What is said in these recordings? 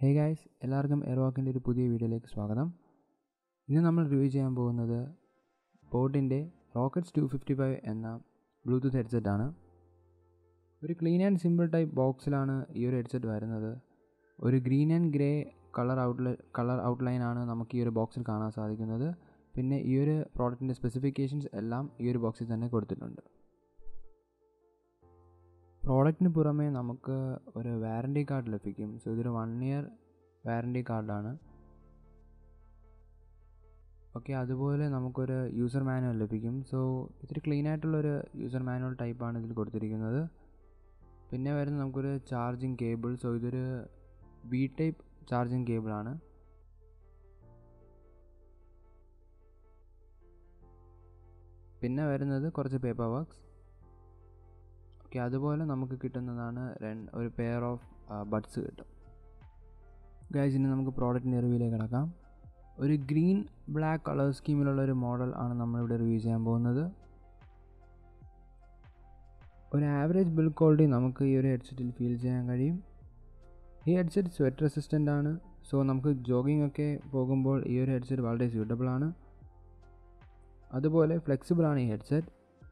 hey guys എല്ലാവർക്കും എയർവാക്കിൻ്റെ ഒരു പുതിയ വീഡിയോയിലേക്ക് സ്വാഗതം ഇന്ന് നമ്മൾ റിവ്യൂ ചെയ്യാൻ പോകുന്നത് ബോട്ടിൻ്റെ റോക്കറ്റ്സ് ടു ഫിഫ്റ്റി ഫൈവ് എന്ന ബ്ലൂടൂത്ത് ഹെഡ്സെറ്റ് ആണ് ഒരു ക്ലീൻ ആൻഡ് സിമ്പിൾ ടൈപ്പ് ബോക്സിലാണ് ഈ ഒരു ഹെഡ്സെറ്റ് വരുന്നത് ഒരു ഗ്രീൻ ആൻഡ് ഗ്രേ കളർ ഔട്ട്ലൈ കളർ ഔട്ട്ലൈൻ ആണ് നമുക്ക് ഈ ഒരു ബോക്സിൽ കാണാൻ സാധിക്കുന്നത് പിന്നെ ഈ ഒരു പ്രോഡക്റ്റിൻ്റെ സ്പെസിഫിക്കേഷൻസ് എല്ലാം ഈ ഒരു ബോക്സിൽ തന്നെ കൊടുത്തിട്ടുണ്ട് പ്രോഡക്റ്റിന് പുറമേ നമുക്ക് ഒരു വാറണ്ടി കാർഡ് ലഭിക്കും സോ ഇതൊരു വൺ ഇയർ വാറണ്ടി കാർഡാണ് ഓക്കെ അതുപോലെ നമുക്കൊരു യൂസർ മാനുവൽ ലഭിക്കും സോ ഇത്തിരി ക്ലീൻ ആയിട്ടുള്ളൊരു യൂസർ മാനുവൽ ടൈപ്പാണ് ഇതിൽ കൊടുത്തിരിക്കുന്നത് പിന്നെ വരുന്നത് നമുക്കൊരു ചാർജിങ് കേബിൾ സോ ഇതൊരു ബി ടൈപ്പ് ചാർജിങ് കേബിളാണ് പിന്നെ വരുന്നത് കുറച്ച് പേപ്പർ വർക്ക്സ് ഓക്കെ അതുപോലെ നമുക്ക് കിട്ടുന്നതാണ് രണ്ട് ഒരു പെയർ ഓഫ് ബഡ്സ് കിട്ടും ഗൈസ് ഇനി നമുക്ക് പ്രോഡക്റ്റിൻ്റെ റിവ്യൂയിലേക്ക് കിടക്കാം ഒരു ഗ്രീൻ ബ്ലാക്ക് കളർ സ്കീമിലുള്ള ഒരു മോഡൽ ആണ് നമ്മളിവിടെ റിവ്യൂ ചെയ്യാൻ പോകുന്നത് ഒരു ആവറേജ് ബിൽ ക്വാളിറ്റി നമുക്ക് ഈ ഒരു ഹെഡ്സെറ്റിൽ ഫീൽ ചെയ്യാൻ കഴിയും ഈ ഹെഡ്സെറ്റ് സ്വെറ്റ് റെസിസ്റ്റൻ്റ് ആണ് സോ നമുക്ക് ജോഗിംഗ് ഒക്കെ പോകുമ്പോൾ ഈ ഒരു ഹെഡ്സെറ്റ് വളരെ സ്യൂട്ടബിൾ ആണ് അതുപോലെ ഫ്ലെക്സിബിൾ ആണ് ഈ ഹെഡ്സെറ്റ്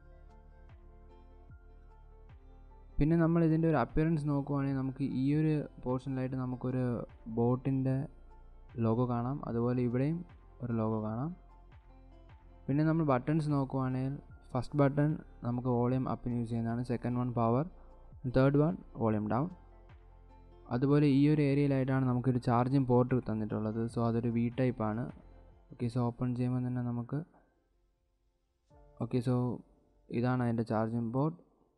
പിന്നെ നമ്മൾ ഇതിൻ്റെ ഒരു അപ്പിയറൻസ് നോക്കുവാണെങ്കിൽ നമുക്ക് ഈ ഒരു പോർഷനിലായിട്ട് നമുക്കൊരു ബോട്ടിൻ്റെ ലോഗോ കാണാം അതുപോലെ ഇവിടെയും ഒരു ലോഗോ കാണാം പിന്നെ നമ്മൾ ബട്ടൺസ് നോക്കുവാണെങ്കിൽ ഫസ്റ്റ് ബട്ടൺ നമുക്ക് വോളിയം അപ്പിന് യൂസ് ചെയ്യുന്നതാണ് second one power third one volume down അതുപോലെ ഈ ഒരു ഏരിയയിലായിട്ടാണ് നമുക്കൊരു ചാർജിങ് പോർട്ട് തന്നിട്ടുള്ളത് സോ അതൊരു വി ടൈപ്പാണ് ഓക്കെ സോ ഓപ്പൺ ചെയ്യുമ്പോൾ തന്നെ നമുക്ക് ഓക്കെ സോ ഇതാണ് അതിൻ്റെ ചാർജിങ് പോർട്ട്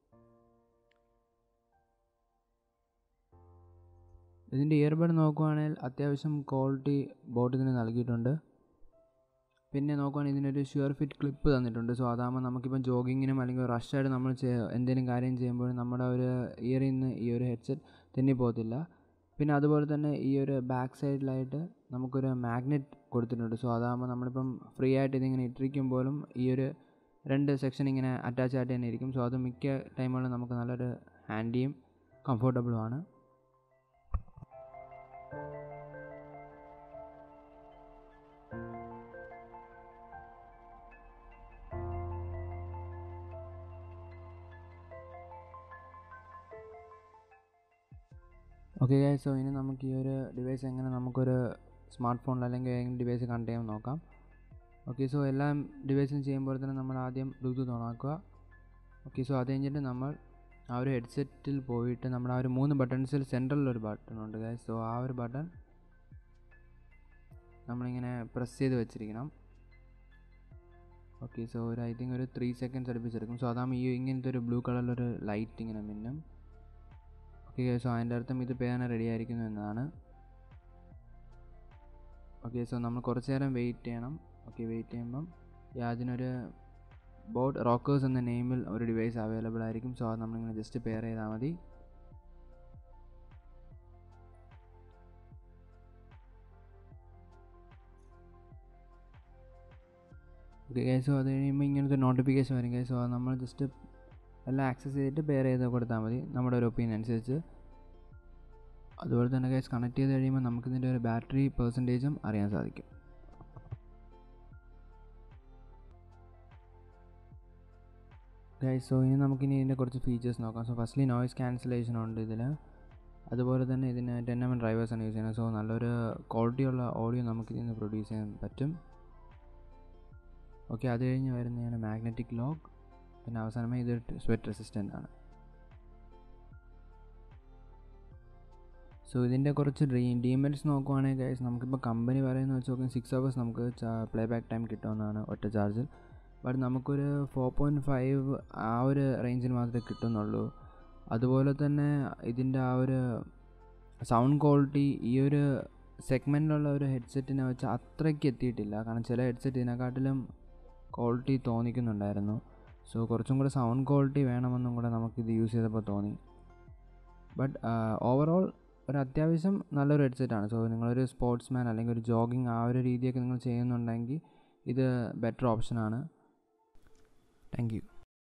ഇതിൻ്റെ ഇയർബഡ് നോക്കുവാണെങ്കിൽ അത്യാവശ്യം ക്വാളിറ്റി ബോട്ട് ഇതിന് നൽകിയിട്ടുണ്ട് പിന്നെ നോക്കുവാണെങ്കിൽ ഇതിനൊരു ഷുവർ ഫിറ്റ് ക്ലിപ്പ് തന്നിട്ടുണ്ട് സോ അതാകുമ്പോൾ നമുക്കിപ്പം ജോഗിങ്ങിനും അല്ലെങ്കിൽ റഷായിട്ട് നമ്മൾ എന്തെങ്കിലും കാര്യം ചെയ്യുമ്പോൾ നമ്മുടെ ഒരു ഇയറിൽ നിന്ന് ഈ ഒരു ഹെഡ്സെറ്റ് തെന്നി പോകത്തില്ല പിന്നെ അതുപോലെ തന്നെ ഈ ഒരു ബാക്ക് സൈഡിലായിട്ട് നമുക്കൊരു മാഗ്നറ്റ് കൊടുത്തിട്ടുണ്ട് സോ അതാകുമ്പോൾ നമ്മളിപ്പം ഫ്രീ ആയിട്ട് ഇതിങ്ങനെ ഇട്ടിരിക്കുമ്പോഴും ഈ ഒരു രണ്ട് സെക്ഷൻ ഇങ്ങനെ അറ്റാച്ച് ആയിട്ട് തന്നെ ഇരിക്കും സോ അത് മിക്ക ടൈമുകളിലും നമുക്ക് നല്ലൊരു ഹാൻഡിയും കംഫർട്ടബിളുമാണ് ഓക്കെ സോ ഇനി നമുക്ക് ഈ ഒരു ഡിവൈസ് എങ്ങനെ നമുക്കൊരു സ്മാർട്ട് ഫോണിൽ അല്ലെങ്കിൽ ഏതെങ്കിലും ഡിവൈസ് കണക്ട് ചെയ്യാൻ നോക്കാം ഓക്കെ സോ എല്ലാ ഡിവൈസും ചെയ്യുമ്പോൾ തന്നെ നമ്മൾ ആദ്യം ബ്ലൂടൂത്ത് ഓണാക്കുക ഓക്കെ സോ അത് കഴിഞ്ഞിട്ട് നമ്മൾ ആ ഒരു ഹെഡ്സെറ്റിൽ പോയിട്ട് നമ്മൾ ആ ഒരു മൂന്ന് ബട്ടൺസിൽ സെൻട്രലിൽ ഒരു ബട്ടൺ ഉണ്ട് ഗൈസ് സോ ആ ഒരു ബട്ടൺ നമ്മളിങ്ങനെ പ്രസ് ചെയ്ത് വെച്ചിരിക്കണം ഓക്കെ സോ ഒരു ഐ തിങ്ക് ഒരു ത്രീ സെക്കൻഡ്സ് അടുപ്പിച്ചെടുക്കും സോ അതാകുമ്പോൾ ഈ ഇങ്ങനത്തെ ഒരു ബ്ലൂ കളറിലൊരു ലൈറ്റ് ഇങ്ങനെ മിന്നും ഓക്കെ സോ അതിൻ്റെ അർത്ഥം ഇത് പേന റെഡി ആയിരിക്കുന്നു എന്നതാണ് ഓക്കെ സോ നമ്മൾ കുറച്ച് നേരം വെയിറ്റ് ചെയ്യണം ഓക്കെ വെയിറ്റ് ചെയ്യുമ്പം അതിനൊരു ബോട്ട് റോക്കേഴ്സ് എന്ന നെയിമിൽ ഒരു ഡിവൈസ് അവൈലബിൾ ആയിരിക്കും സോ അത് നമ്മളിങ്ങനെ ജസ്റ്റ് പെയർ ചെയ്താൽ മതി ഓക്കെ സോ അത് കഴിയുമ്പോൾ ഇങ്ങനത്തെ നോട്ടിഫിക്കേഷൻ വരും സോ അത് നമ്മൾ ജസ്റ്റ് എല്ലാം ആക്സസ് ചെയ്തിട്ട് പെയർ ചെയ്ത് കൊടുത്താൽ മതി നമ്മുടെ ഒരു ഒപ്പീനിയൻ അനുസരിച്ച് അതുപോലെ തന്നെ ഗൈസ് കണക്ട് ചെയ്ത് കഴിയുമ്പോൾ നമുക്കിതിൻ്റെ ഒരു ബാറ്ററി പെർസെൻറ്റേജും അറിയാൻ സാധിക്കും ഗൈസ് സോ ഇനി നമുക്കിനി ഇതിൻ്റെ കുറച്ച് ഫീച്ചേഴ്സ് നോക്കാം സോ ഫസ്റ്റ്ലി നോയ്സ് ക്യാൻസലേഷൻ ഉണ്ട് ഇതിൽ അതുപോലെ തന്നെ ഇതിന് ടെൻ എം എൻ ഡ്രൈവേഴ്സാണ് യൂസ് ചെയ്യുന്നത് സോ നല്ലൊരു ക്വാളിറ്റിയുള്ള ഓഡിയോ നമുക്ക് ഇതിൽ നിന്ന് പ്രൊഡ്യൂസ് ചെയ്യാൻ പറ്റും ഓക്കെ അത് കഴിഞ്ഞ് വരുന്നതാണ് മാഗ്നറ്റിക് ലോക്ക് പിന്നെ അവസാനമായി ഇതൊരു സ്വെറ്റ് റെസിസ്റ്റൻ്റ് ആണ് സോ ഇതിൻ്റെ കുറച്ച് ഡ്രീ ഡീമെൽസ് നോക്കുവാണെങ്കിൽ ഗൈസ് നമുക്കിപ്പോൾ കമ്പനി പറയുന്നത് വെച്ച് നോക്കുമ്പോൾ സിക്സ് അവേഴ്സ് നമുക്ക് പ്ലേ ബാക്ക് ടൈം കിട്ടുമെന്നാണ് ഒറ്റ ചാർജിൽ ബട്ട് നമുക്കൊരു ഫോർ പോയിൻറ്റ് ഫൈവ് ആ ഒരു റേഞ്ചിൽ മാത്രമേ കിട്ടുന്നുള്ളൂ അതുപോലെ തന്നെ ഇതിൻ്റെ ആ ഒരു സൗണ്ട് ക്വാളിറ്റി ഈ ഒരു സെഗ്മെൻറ്റിലുള്ള ഒരു ഹെഡ്സെറ്റിനെ വെച്ച് അത്രയ്ക്ക് എത്തിയിട്ടില്ല കാരണം ചില ഹെഡ്സെറ്റ് ഇതിനെക്കാട്ടിലും ക്വാളിറ്റി തോന്നിക്കുന്നുണ്ടായിരുന്നു സോ കുറച്ചും കൂടെ സൗണ്ട് ക്വാളിറ്റി വേണമെന്നും കൂടെ നമുക്കിത് യൂസ് ചെയ്തപ്പോൾ തോന്നി ബട്ട് ഓവറോൾ ഒരു അത്യാവശ്യം നല്ലൊരു ഹെഡ്സെറ്റാണ് സോ നിങ്ങളൊരു സ്പോർട്സ് മാൻ അല്ലെങ്കിൽ ഒരു ജോഗിങ് ആ ഒരു രീതിയൊക്കെ നിങ്ങൾ ചെയ്യുന്നുണ്ടെങ്കിൽ ഇത് ബെറ്റർ ഓപ്ഷനാണ് താങ്ക് യു